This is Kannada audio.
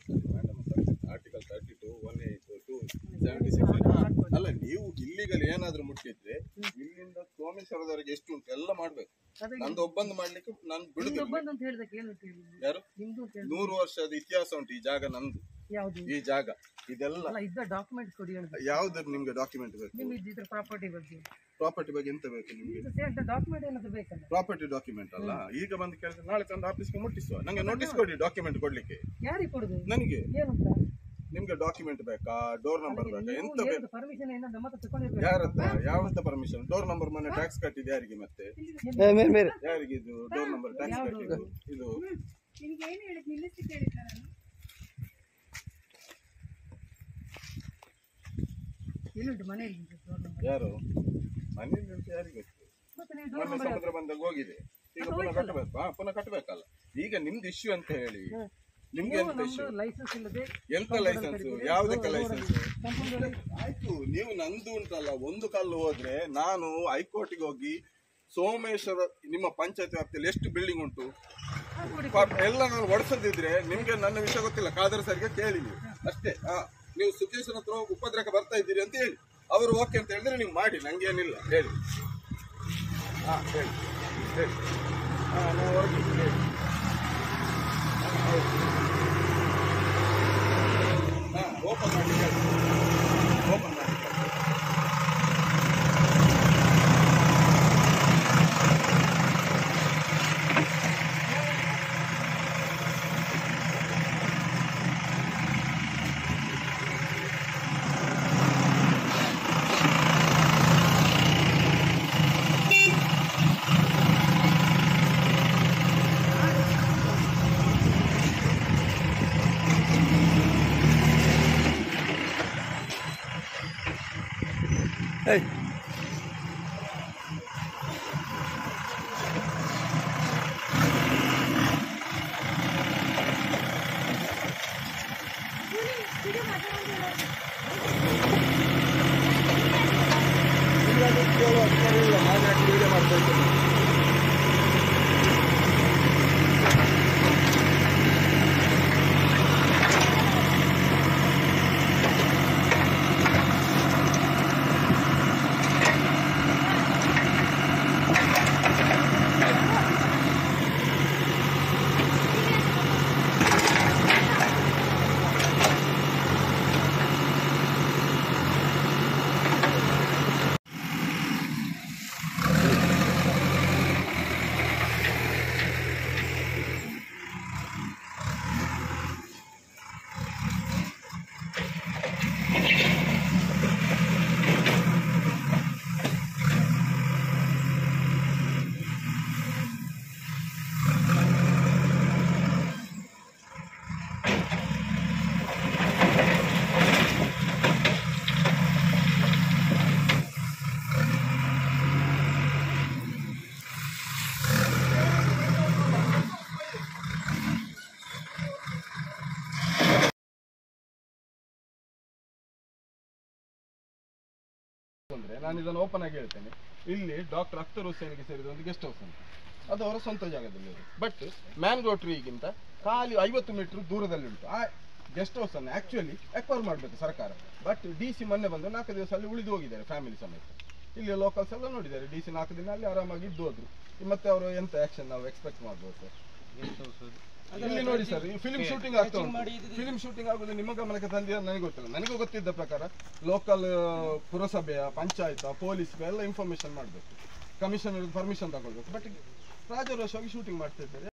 Article thirty two one eight two seventy six ಅಲ್ಲ ನೀವು ಇಲ್ಲಿಗಲ್ ಏನಾದ್ರೂ ಮುಟ್ಟಿದ್ರೆ ಇಲ್ಲಿಂದ ಸೋಮೇಶ್ವರದವರೆಗೆ ಎಷ್ಟು ಉಂಟು ಎಲ್ಲ ಮಾಡ್ಬೇಕು ಅದೇ ನಂದು ಒಬ್ಬಂದು ಮಾಡ್ಲಿಕ್ಕೆ ನಾನು ನಿಮ್ದು ಬಿಡುದಿಲ್ಲ ಒಬ್ಬಂದು ಅಂತ ಹೇಳಿದಕ್ಕೆ ಏನು ಅಂತ ಹೇಳಿದ್ರು? ಯಾರು ನಿಮ್ದು ಅಂತ ಹೇಳಿದ್ರು. ನೂರು ವರ್ಷದ ಇತಿಹಾಸ ಉಂಟು ಈ ಜಾಗ ನಂದು ಯಾವುದು ಈ ಜಾಗ ಇದೆಲ್ಲ ಅಲ್ಲ ಇದ್ದ ಡಾಕ್ಯುಮೆಂಟ್ಸ್ ಕೊಡಿ ಹೇಳಿದ್ರು ಯಾವ್ದು ನಿಮ್ಗೆ ಡಾಕ್ಯುಮೆಂಟ್ ಬೇಕು ನಿಮ್ಗೆ ಇದ್ದಿದ್ರ ಪ್ರಾಪರ್ಟಿ ಬಗ್ಗೆ ಪ್ರಾಪರ್ಟಿ ಬಗ್ಗೆ ಎಂತ ಬೇಕು ನಿಮ್ಗೆ ಡಾಕ್ಯುಮೆಂಟ್ ಏನಾದ್ರು ಬೇಕಲ್ಲ ಪ್ರಾಪರ್ಟಿ ಡಾಕ್ಯುಮೆಂಟ್ ಅಲ್ಲ ಈಗ ಬಂದು ಕೇಳಿದ್ರೆ ನಾಳೆ ತಂದು ಆಫೀಸ್ಗೆ ಮುಟ್ಟಿಸುವ ನಂಗೆ ನೋಟಿಸ್ ಕೊಡಿ ಡಾಕ್ಯುಮೆಂಟ್ ಕೊಡ್ಲಿಕ್ಕೆ ಯಾರಿಗೆ ಕೊಡುದು ನನಗೆ ಏನಂತ ನಿಮ್ಗೆ ಡಾಕ್ಯುಮೆಂಟ್ ಬೇಕಾ ಡೋರ್ ನಂಬರ್ ಬೇಕಾ ಎಂತ ಬೇಕು ಪರ್ಮಿಷನ್ ಏನೋ ನಮ್ಮ ಹತ್ರ ತಗೊಂಡಿರ್ಬೇಕು ಯಾರತ್ರ ಯಾವತ್ತ ಪರ್ಮಿಷನ್ ಡೋರ್ ನಂಬರ್ ಮೊನ್ನೆ ಟ್ಯಾಕ್ಸ್ ಕಟ್ಟಿದ್ದು ಯಾರಿಗೆ ಮತ್ತೆ ಯಾರಿಗೆ ಇದು ಡೋರ್ ನಂಬರ್ ಟ್ಯಾಕ್ಸ್ ಕಟ್ಟಿದ್ದು ಇದು ನಿಮ್ಗೆ ಏನು ಹೇಳಿದ್ ನಿಲ್ಲಿಸ್ಲಿಕ್ಕೆ ಹೇಳಿದ್ನ ನಾನು ಎಲ್ಲಿಂಟು ಮನೆಯಲ್ಲಿ ಉಂಟು door number? ಯಾರು ಮನೆಯಲ್ಲಿ ಉಂಟು ಯಾರಿಗೆ ಗೊತ್ತು ಮತ್ತೆ ನೀವು door ಮೊನ್ನೆ number ಸಮುದ್ರ ಬಂದಾಗ ಹೋಗಿದೆ ಈಗ ಪುನಃ ಕಟ್ಟಬೇಕು ಹಾ ಪುನಃ ಕಟ್ಟಬೇಕಲ್ಲ ಈಗ ನಿಮ್ದು ಇಶ್ಯೂ ಅಂತ ಹೇಳಿ ನಿಮ್ಗೆ ಎಂತ ಇಶ್ಯೂ ಲೈಸೆನ್ಸ್ ಇಲ್ಲದೆ ಎಂತ ಲೈಸೆನ್ಸ್ ಯಾವ್ದಕ್ಕೆ ಲೈಸೆನ್ಸ್ ಕಂಪೌಂಡ್ ಆಯ್ತು ನೀವು ನಂದು ಉಂಟಲ್ಲ ಒಂದು ಕಲ್ಲು ಹೋದ್ರೆ ನಾನು ಹೈಕೋರ್ಟಿಗೆ ಹೋಗಿ ಸೋಮೇಶ್ವರ ನಿಮ್ಮ ಪಂಚಾಯತ್ ವ್ಯಾಪ್ತಿಯಲ್ಲಿ ಎಷ್ಟು ಬಿಲ್ಡಿಂಗ್ ಉಂಟು ಪಾಪ ಎಲ್ಲ ನಾನು ಒಡಿಸದಿದ್ರೆ ನಿಮ್ಗೆ ನನ್ನ ವಿಷಯ ಗೊತ್ತಿಲ್ಲ ಕಾದರ್ ಸರ್ಗೆ ಕೇಳಿ ನೀವು ಅಷ್ಟೇ ಹಾ ನೀವು ಸುಖೇಶ್ವರ ಹತ್ರ ಹೋಗಿ ಉಪದ್ರಕ ಬರ್ತಾ ಇದ್ದೀರಿ ಅಂತ ಹೇಳಿ ಅವರು ಓಕೆ ಅಂತ ಹೇಳಿದ್ರೆ ನೀವು ಮಾಡಿ ನಂಗೇನಿಲ್ಲ ಹೇಳಿ ಹಾ ಹೇಳಿ ಹೇಳಿ ಹಾ ನಾವು ಹೊರಗಿದ್ದೀವಿ ಹೇಳಿ ಹಾ ಓಪನ್ ಮಾಡಿ ಓಪನ್ ಮಾಡಿ ಅಂದ್ರೆ ನಾನು ಇದನ್ನು ಓಪನ್ ಆಗಿ ಹೇಳ್ತೇನೆ ಇಲ್ಲಿ ಡಾಕ್ಟರ್ ಅಖ್ತರ್ ಹುಸೇನ್ಗೆ ಸೇರಿದ ಒಂದು ಗೆಸ್ಟ್ ಹೌಸ್ ಉಂಟು ಅದು ಅವರ ಸ್ವಂತ ಜಾಗದಲ್ಲಿ ಬಟ್ ಮ್ಯಾಂಗೋ ಟ್ರೀಗಿಂತ ಖಾಲಿ ಐವತ್ತು ಮೀಟರ್ ದೂರದಲ್ಲಿ ಉಂಟು ಆ ಗೆಸ್ಟ್ ಹೌಸ್ ಅನ್ನು ಆಕ್ಚುಲಿ ಎಕ್ವೈರ್ ಮಾಡಬೇಕು ಸರ್ಕಾರ ಬಟ್ ಡಿ ಸಿ ಮೊನ್ನೆ ಬಂದು ನಾಲ್ಕು ದಿವಸ ಅಲ್ಲಿ ಉಳಿದು ಹೋಗಿದ್ದಾರೆ ಫ್ಯಾಮಿಲಿ ಸಮೇತ ಇಲ್ಲಿ ಲೋಕಲ್ಸ್ ಎಲ್ಲ ನೋಡಿದ್ದಾರೆ ಡಿ ಸಿ ನಾಲ್ಕು ದಿನ ಅಲ್ಲಿ ಆರಾಮಾಗಿ ಇದ್ದು ಹೋದ್ರು ಮತ್ತೆ ಅವರು ಎಂತ ಆಕ್ಷನ್ ನಾವು ಎಕ್ಸ್ಪೆಕ್ಟ್ ಮಾಡ್ಬೋದು ಸರ್ ಇಲ್ಲಿ ನೋಡಿ ಸರ್ ಈ ಫಿಲ್ಮ್ ಶೂಟಿಂಗ್ ಆಗ್ತಾ ಉಂಟು ಫಿಲ್ಮ್ ಶೂಟಿಂಗ್ ಆಗುದು ನಿಮ್ಮ ಗಮನಕ್ಕೆ ತಂದಿದೆ ನನಗೆ ಗೊತ್ತಿಲ್ಲ ನನಗೆ ಗೊತ್ತಿದ್ದ ಪ್ರಕಾರ ಲೋಕಲ್ ಪುರಸಭೆಯ ಪಂಚಾಯತ ಪೊಲೀಸ್ ಎಲ್ಲ ಇನ್ಫಾರ್ಮೇಶನ್ ಮಾಡಬೇಕು ಕಮಿಷನರ್ ಪರ್ಮಿಷನ್ ತಗೊಳ್ಬೇಕು ಬಟ್ ರಾಜರೋಷವಾಗಿ ಶೂಟಿಂಗ್ ಮಾಡ್ತಾ ಇದ್ದಾರೆ